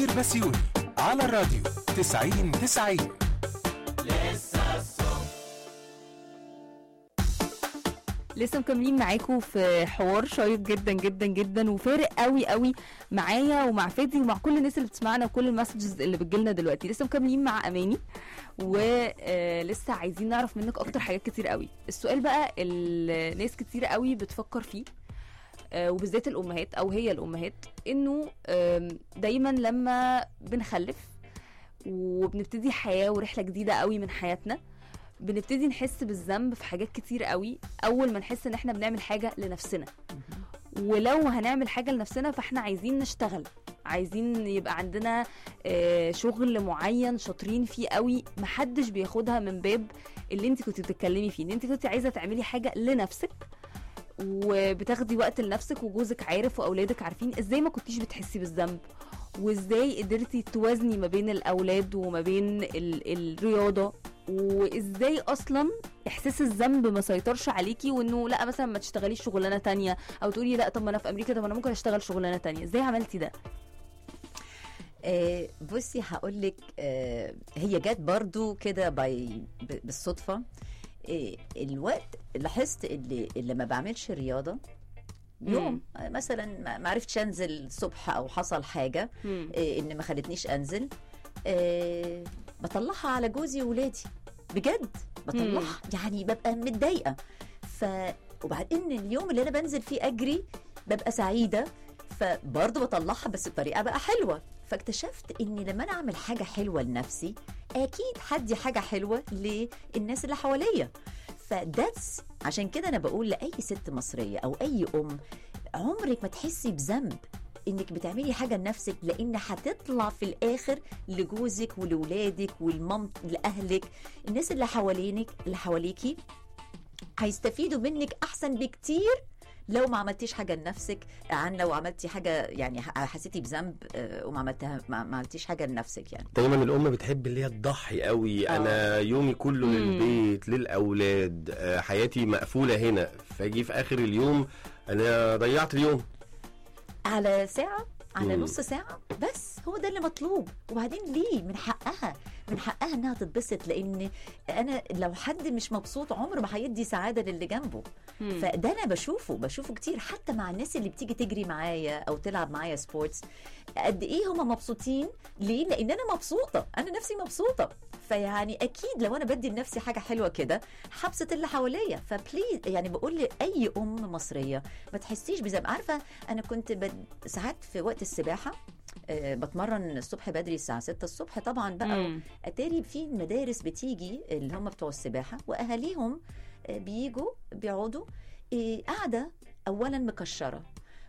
بسيوني على الراديو 90 90 لسه مكملين معاكم في حوار شيق جدا جدا جدا وفارق قوي قوي معايا ومع فادي ومع كل الناس اللي بتسمعنا وكل المسجز اللي بتجيلنا دلوقتي لسه مكملين مع اماني ولسه عايزين نعرف منك اكتر حاجات كتير قوي السؤال بقى اللي ناس كتير قوي بتفكر فيه آه، وبالذات الامهات او هي الامهات انه آم، دايما لما بنخلف وبنبتدي حياه ورحله جديده قوي من حياتنا بنبتدي نحس بالذنب في حاجات كتير قوي اول ما نحس ان احنا بنعمل حاجه لنفسنا ولو هنعمل حاجه لنفسنا فاحنا عايزين نشتغل عايزين يبقى عندنا آه، شغل معين شاطرين فيه قوي محدش بياخدها من باب اللي انت كنت بتتكلمي فيه ان انت كنت عايزه تعملي حاجه لنفسك وبتاخدي وقت لنفسك وجوزك عارف واولادك عارفين ازاي ما كنتيش بتحسي بالذنب وازاي قدرتي توازني ما بين الاولاد وما بين ال- الرياضه وازاي اصلا احساس الذنب ما سيطرش عليكي وانه لا مثلا ما تشتغليش شغلانه تانية او تقولي لا طب ما انا في امريكا طب انا ممكن اشتغل شغلانه تانية ازاي عملتي ده آه بصي هقول لك آه هي جت برضو كده باي ب- بالصدفه آه الوقت لاحظت اللي اللي ما بعملش رياضه يوم آه، مثلا ما- ما عرفتش انزل الصبح او حصل حاجه مم. آه ان ما خلتنيش انزل آه بطلعها على جوزي وولادي بجد بطلعها يعني ببقى متضايقه ف وبعدين اليوم اللي انا بنزل فيه اجري ببقى سعيده فبرضه بطلعها بس بطريقه بقى حلوه فاكتشفت ان لما انا اعمل حاجه حلوه لنفسي اكيد هدي حاجه حلوه للناس اللي حواليا فداتس عشان كده انا بقول لاي ست مصريه او اي ام عمرك ما تحسي بذنب انك بتعملي حاجه لنفسك لان هتطلع في الاخر لجوزك ولولادك والمام لاهلك الناس اللي حوالينك اللي حواليكي هيستفيدوا منك احسن بكتير لو ما عملتيش حاجه لنفسك عن لو عملتي حاجه يعني ح- حسيتي بذنب آه، وما عملتها ما ما عملتيش حاجه لنفسك يعني دايما الام بتحب اللي هي تضحي قوي آه. انا يومي كله مم. للبيت للاولاد آه، حياتي مقفوله هنا فاجي في اخر اليوم انا ضيعت اليوم على ساعة على مم. نص ساعة بس هو ده اللي مطلوب وبعدين ليه من حقها من حقها انها تتبسط لان انا لو حد مش مبسوط عمره ما هيدي سعادة للي جنبه مم. فده انا بشوفه بشوفه كتير حتى مع الناس اللي بتيجي تجري معايا او تلعب معايا سبورتس قد ايه هم مبسوطين ليه لان انا مبسوطه انا نفسي مبسوطه فيعني اكيد لو انا بدي لنفسي حاجه حلوه كده هبسط اللي حواليا فبليز يعني بقول لاي ام مصريه ما تحسيش بذنب عارفه انا كنت بد... ساعات في وقت السباحه آه بتمرن الصبح بدري الساعه 6 الصبح طبعا بقى مم. اتاري في مدارس بتيجي اللي هم بتوع السباحه واهاليهم آه، بيجوا بيقعدوا آه، قاعده اولا مكشره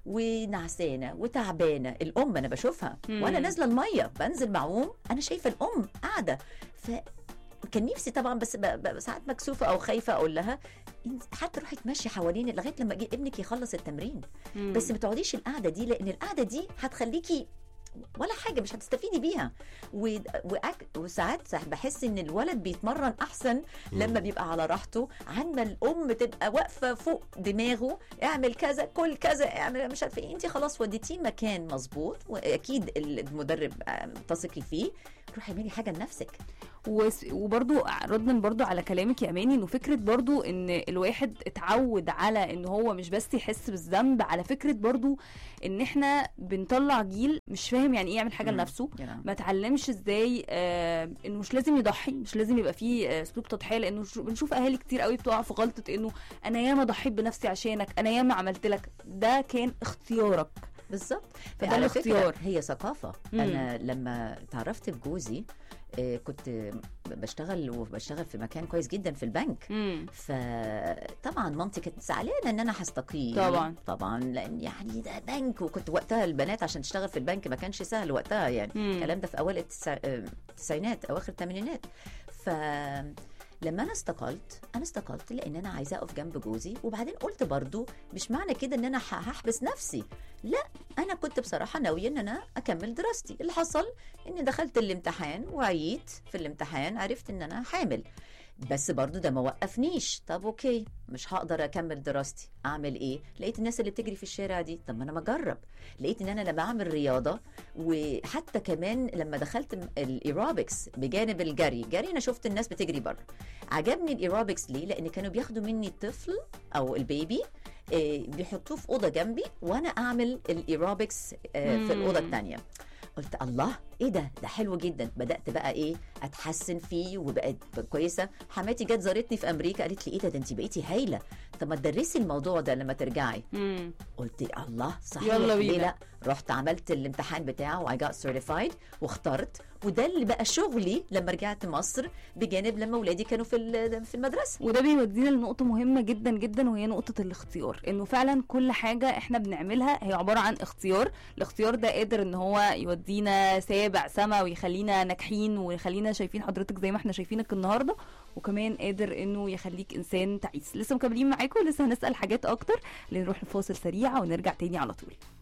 ونعسانه وتعبانه الام انا بشوفها مم. وانا نازله الميه بنزل معوم انا شايفه الام قاعده ف كان نفسي طبعا بس ب... ب... ساعات مكسوفه او خايفه اقول لها إنت حتى روحي تمشي حوالين لغايه لما جي ابنك يخلص التمرين مم. بس ما تقعديش القعده دي لان القعده دي هتخليكي ولا حاجه مش هتستفيدي بيها و... وأك... وساعات بحس ان الولد بيتمرن احسن لما بيبقى على راحته عن ما الام تبقى واقفه فوق دماغه اعمل كذا كل كذا اعمل مش عارفه ايه انت خلاص وديتيه مكان مظبوط واكيد المدرب آه، تثقي فيه روحي اعملي حاجه لنفسك وس- وبرضو ردا برضو على كلامك يا اماني انه فكره برضو ان الواحد اتعود على ان هو مش بس يحس بالذنب على فكره برضو ان احنا بنطلع جيل مش فاهم يعني ايه يعمل حاجه مم. لنفسه you know. ما اتعلمش ازاي آه انه مش لازم يضحي مش لازم يبقى فيه آه، اسلوب تضحيه لانه شو- بنشوف اهالي كتير قوي بتقع في غلطه انه انا ياما ضحيت بنفسي عشانك انا ياما عملت لك ده كان اختيارك بالظبط فده على الاختيار. فكرة هي ثقافة مم. أنا لما تعرفت بجوزي آه، كنت بشتغل وبشتغل في مكان كويس جدا في البنك امم فطبعا مامتي كانت زعلانه ان انا هستقيل طبعا. طبعا لان يعني ده بنك وكنت وقتها البنات عشان تشتغل في البنك ما كانش سهل وقتها يعني مم. الكلام ده في اوائل التسع- آه، التسعينات اواخر الثمانينات ف لما انا استقلت انا استقلت لان انا عايزه اقف جنب جوزي وبعدين قلت برضو مش معنى كده ان انا ه- هحبس نفسي لا انا كنت بصراحه ناويه ان انا اكمل دراستي اللي حصل اني دخلت الامتحان وعييت في الامتحان عرفت ان انا حامل بس برضو ده ما وقفنيش طب اوكي مش هقدر اكمل دراستي اعمل ايه لقيت الناس اللي بتجري في الشارع دي طب ما انا ما اجرب لقيت ان انا لما بعمل رياضه وحتى كمان لما دخلت م- الايروبكس بجانب الجري جري انا شفت الناس بتجري بره عجبني الايروبكس ليه لان كانوا بياخدوا مني الطفل او البيبي آه، بيحطوه في اوضه جنبي وانا اعمل الايروبكس آه، في الاوضه مم. الثانيه قلت الله ايه ده ده حلو جدا بدات بقى ايه اتحسن فيه وبقت كويسه حماتي جت زارتني في امريكا قالت لي ايه ده ده انت بقيتي هايله طب ما تدرسي الموضوع ده لما ترجعي مم. قلت الله صحيح يلا ليه بينا. لا رحت عملت الامتحان بتاعه I got certified واخترت وده اللي بقى شغلي لما رجعت مصر بجانب لما ولادي كانوا في ال- في المدرسه وده بيودينا لنقطة مهمة جدا جدا وهي نقطة الاختيار انه فعلا كل حاجة احنا بنعملها هي عبارة عن اختيار الاختيار ده قادر ان هو يودينا سابع سما ويخلينا ناجحين ويخلينا شايفين حضرتك زي ما احنا شايفينك النهاردة وكمان قادر انه يخليك انسان تعيس لسه مكملين معاكم لسه هنسأل حاجات اكتر لنروح لفاصل سريع ونرجع تاني على طول